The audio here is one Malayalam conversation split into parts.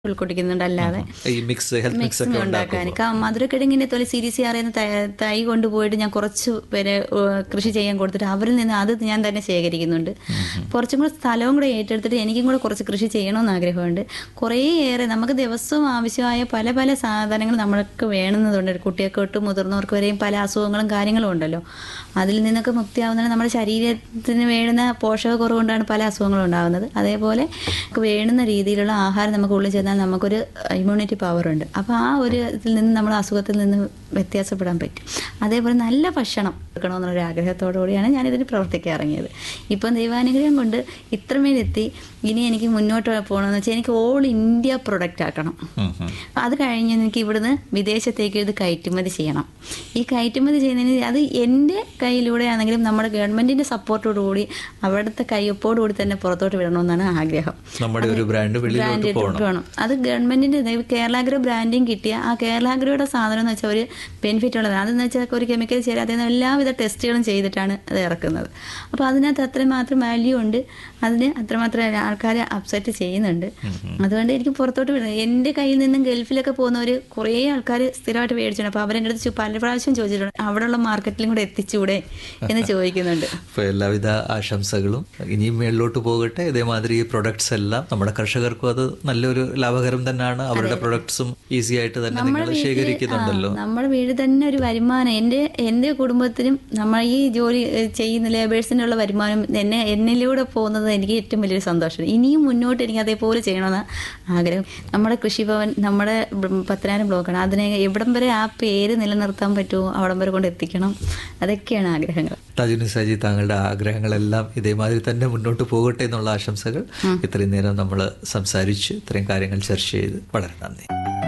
ഉൾക്കൊള്ളിക്കുന്നുണ്ട് അല്ലാതെ ഈ മിക്സ് ഹെൽത്ത് മിക്സ് മിക്സ് ഒക്കെ ഉണ്ടാക്കാൻ ഉണ്ടാക്കുമ്പോൾ മധുരക്കിഴങ്ങിന്റെ തൊലി സി ഡി സി അറിയുന്ന തൈ കൊണ്ടുപോയിട്ട് ഞാൻ കുറച്ച് പേരെ ഏഹ്, കൃഷി ചെയ്യാൻ കൊടുത്തിട്ട് അവരിൽ നിന്ന് അത് ഞാൻ തന്നെ ശേഖരിക്കുന്നുണ്ട് കുറച്ചും കൂടെ സ്ഥലവും കൂടെ ഏറ്റെടുത്തിട്ട് എനിക്കും കൂടെ കുറച്ച് കൃഷി ചെയ്യണമെന്ന് ആഗ്രഹമുണ്ട് കുറേയേറെ നമുക്ക് ദിവസവും ആവശ്യമായ പല പല സാധനങ്ങൾ നമ്മൾക്ക് വേണമെന്നതുണ്ട് കുട്ടികൾക്ക് തൊട്ട് മുതിർന്നവർക്ക് വരെയും പല അസുഖങ്ങളും കാര്യങ്ങളും ഉണ്ടല്ലോ അതിൽ നിന്നൊക്കെ മുക്തിയാവുന്നത് നമ്മുടെ ശരീരത്തിന് വേണ്ടുന്ന പോഷകക്കുറവ് കൊണ്ടാണ് പല അസുഖങ്ങളും ഉണ്ടാകുന്നത് അതേപോലെ നമുക്ക് വേണ്ടുന്ന രീതിയിലുള്ള ആഹാരം നമുക്ക് ഉള്ളിൽ ചെന്നാൽ നമുക്കൊരു ഇമ്മ്യൂണിറ്റി പവർ ഉണ്ട് അപ്പോൾ ആ ഒരു ഇതിൽ നിന്ന് നമ്മൾ അസുഖത്തിൽ നിന്ന് വ്യത്യാസപ്പെടാൻ പറ്റും അതേപോലെ നല്ല ഭക്ഷണം എടുക്കണമെന്നൊരു ആഗ്രഹത്തോടു കൂടിയാണ് ഞാനിതിന് പ്രവർത്തിക്കാൻ ഇറങ്ങിയത് ഇപ്പം ദൈവാനുഗ്രഹം കൊണ്ട് ഇത്രമേലെത്തി ഇനി എനിക്ക് മുന്നോട്ട് പോകണമെന്ന് വെച്ചാൽ എനിക്ക് ഓൾ ഇന്ത്യ പ്രൊഡക്റ്റ് ആക്കണം ഉം, ഉം. അത് കഴിഞ്ഞ് എനിക്ക് ഇവിടുന്ന് വിദേശത്തേക്ക് ഇത് കയറ്റുമതി ചെയ്യണം ഈ കയറ്റുമതി ചെയ്യുന്നതിന് അത് എൻ്റെ കയ്യിലൂടെ ആണെങ്കിലും നമ്മുടെ ഗവൺമെന്റിന്റെ സപ്പോർട്ടോടുകൂടി അവിടുത്തെ കയ്യൊപ്പോടുകൂടി തന്നെ പുറത്തോട്ട് വിടണമെന്നാണ് ആഗ്രഹം നമ്മുടെ ഒരു ബ്രാൻഡ് വെളിയിലോട്ട് ബ്രാൻഡ് പോകണം വേണം അത് ഗവൺമെന്റിന്റെ ഇത് കേരളാഗ്രോ ബ്രാൻഡിങ് കിട്ടിയ ആ കേരളാഗ്രയുടെ സാധനം എന്ന് വെച്ചാൽ ഒരു ബെനിഫിറ്റ് ഉള്ളതാണ് അതെന്ന് വെച്ചാൽ ഒരു കെമിക്കൽ ചേരാതെ എല്ലാവിധ ടെസ്റ്റുകളും ചെയ്തിട്ടാണ് അത് ഇറക്കുന്നത് അപ്പോൾ അതിനകത്ത് അത്രമാത്രം വാല്യൂ ഉണ്ട് അതിന് അത്രമാത്രം ആൾക്കാരെ അപ്സെറ്റ് ചെയ്യുന്നുണ്ട് അതുകൊണ്ട് എനിക്ക് പുറത്തോട്ട് വിടണം എൻ്റെ കയ്യിൽ നിന്നും ഗൾഫിലൊക്കെ പോകുന്നവർ കുറേ ആൾക്കാർ സ്ഥിരമായിട്ട് മേടിച്ചിട്ടുണ്ട് അപ്പോൾ അവരെൻ്റെ അടുത്ത് ചോ- പല പ്രാവശ്യം ചോദിച്ചിട്ടുണ്ട് അവിടെയുള്ള മാർക്കറ്റിലും കൂടെ എത്തിച്ചുകൂടെ എന്ന് ചോദിക്കുന്നുണ്ട് അപ്പോൾ എല്ലാവിധ ആശംസകളും ഇനിയും മേളിലോട്ട് പോകട്ടെ ഇതേമാതിരി ഈ പ്രൊഡക്ട്സ് എല്ലാം നമ്മുടെ കർഷകർക്കും അത് നല്ലൊരു ലാഭകരം തന്നെയാണ് അവരുടെ പ്രൊഡക്ട്സും ഈസി ആയിട്ട് തന്നെ നിങ്ങൾ ശേഖരിക്കുന്നുണ്ടല്ലോ ആ, നമ്മുടെ വീട് തന്നെ ഒരു വരുമാനം എൻ്റെ എൻ്റെ കുടുംബത്തിനും നമ്മൾ ഈ ജോലി ഏഹ്, ചെയ്യുന്ന ലേബേഴ്സിനുള്ള വരുമാനം എന്നെ എന്നിലൂടെ പോകുന്നത് എനിക്ക് ഏറ്റവും വലിയൊരു സന്തോഷം ഇനിയും മുന്നോട്ട് എനിക്ക് അതേപോലെ ചെയ്യണമെന്ന് ആഗ്രഹം നമ്മുടെ കൃഷിഭവൻ നമ്മുടെ ബ്- പത്തനായിരം ബ്ലോക്കാണ് അതിനെ എവിടം വരെ ആ പേര് നിലനിർത്താൻ പറ്റുമോ അവിടം വരെ കൊണ്ട് എത്തിക്കണം അതൊക്കെയാണ് ആഗ്രഹങ്ങൾ താജുനി സാജി താങ്കളുടെ ആഗ്രഹങ്ങളെല്ലാം ഇതേമാതിരി തന്നെ മുന്നോട്ട് പോകട്ടെ എന്നുള്ള ആശംസകൾ ഇത്രയും നേരം നമ്മൾ സംസാരിച്ച് ഇത്രയും കാര്യങ്ങൾ ചർച്ച ചെയ്ത് വളരെ നന്ദി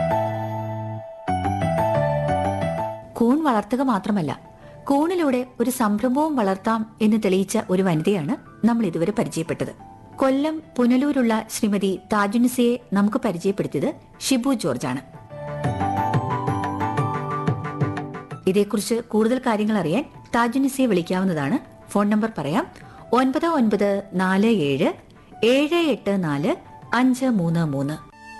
കൂൺ വളർത്തുക മാത്രമല്ല കൂണിലൂടെ ഒരു സംരംഭവും വളർത്താം എന്ന് തെളിയിച്ച ഒരു വനിതയാണ് നമ്മൾ ഇതുവരെ പരിചയപ്പെട്ടത് കൊല്ലം പുനലൂരുള്ള ശ്രീമതി താജുനിസയെ നമുക്ക് പരിചയപ്പെടുത്തിയത് ഷിബു ജോർജാണ് ഇതേക്കുറിച്ച് കൂടുതൽ കാര്യങ്ങൾ അറിയാൻ താജുനിസയെ വിളിക്കാവുന്നതാണ് ഫോൺ നമ്പർ പറയാം ഒൻപത് ഒൻപത് നാല് ഏഴ് ഏഴ് എട്ട് നാല് അഞ്ച് മൂന്ന് മൂന്ന്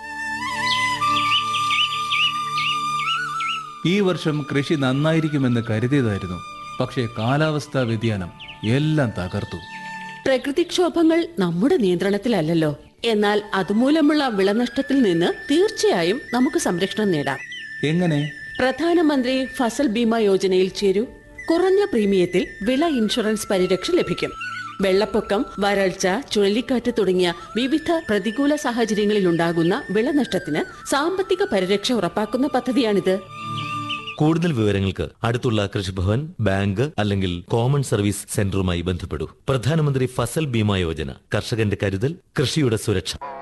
ഈ വർഷം കൃഷി നന്നായിരിക്കുമെന്ന് കരുതിയതായിരുന്നു പക്ഷേ കാലാവസ്ഥാ വ്യതിയാനം എല്ലാം തകർത്തു പ്രകൃതിക്ഷോഭങ്ങൾ നമ്മുടെ നിയന്ത്രണത്തിലല്ലല്ലോ എന്നാൽ അതുമൂലമുള്ള വിളനഷ്ടത്തിൽ നിന്ന് തീർച്ചയായും നമുക്ക് സംരക്ഷണം നേടാം എങ്ങനെ പ്രധാനമന്ത്രി ഫസൽ ബീമ യോജനയിൽ ചേരൂ കുറഞ്ഞ പ്രീമിയത്തിൽ വിള ഇൻഷുറൻസ് പരിരക്ഷ ലഭിക്കും വെള്ളപ്പൊക്കം വരൾച്ച ചുഴലിക്കാറ്റ് തുടങ്ങിയ വിവിധ പ്രതികൂല സാഹചര്യങ്ങളിൽ ഉണ്ടാകുന്ന വിളനഷ്ടത്തിന് സാമ്പത്തിക പരിരക്ഷ ഉറപ്പാക്കുന്ന പദ്ധതിയാണിത് കൂടുതൽ വിവരങ്ങൾക്ക് അടുത്തുള്ള കൃഷിഭവൻ ബാങ്ക് അല്ലെങ്കിൽ കോമൺ സർവീസ് സെന്ററുമായി ബന്ധപ്പെടൂ പ്രധാനമന്ത്രി ഫസൽ ബീമ യോജന കർഷകന്റെ കരുതൽ കൃഷിയുടെ സുരക്ഷ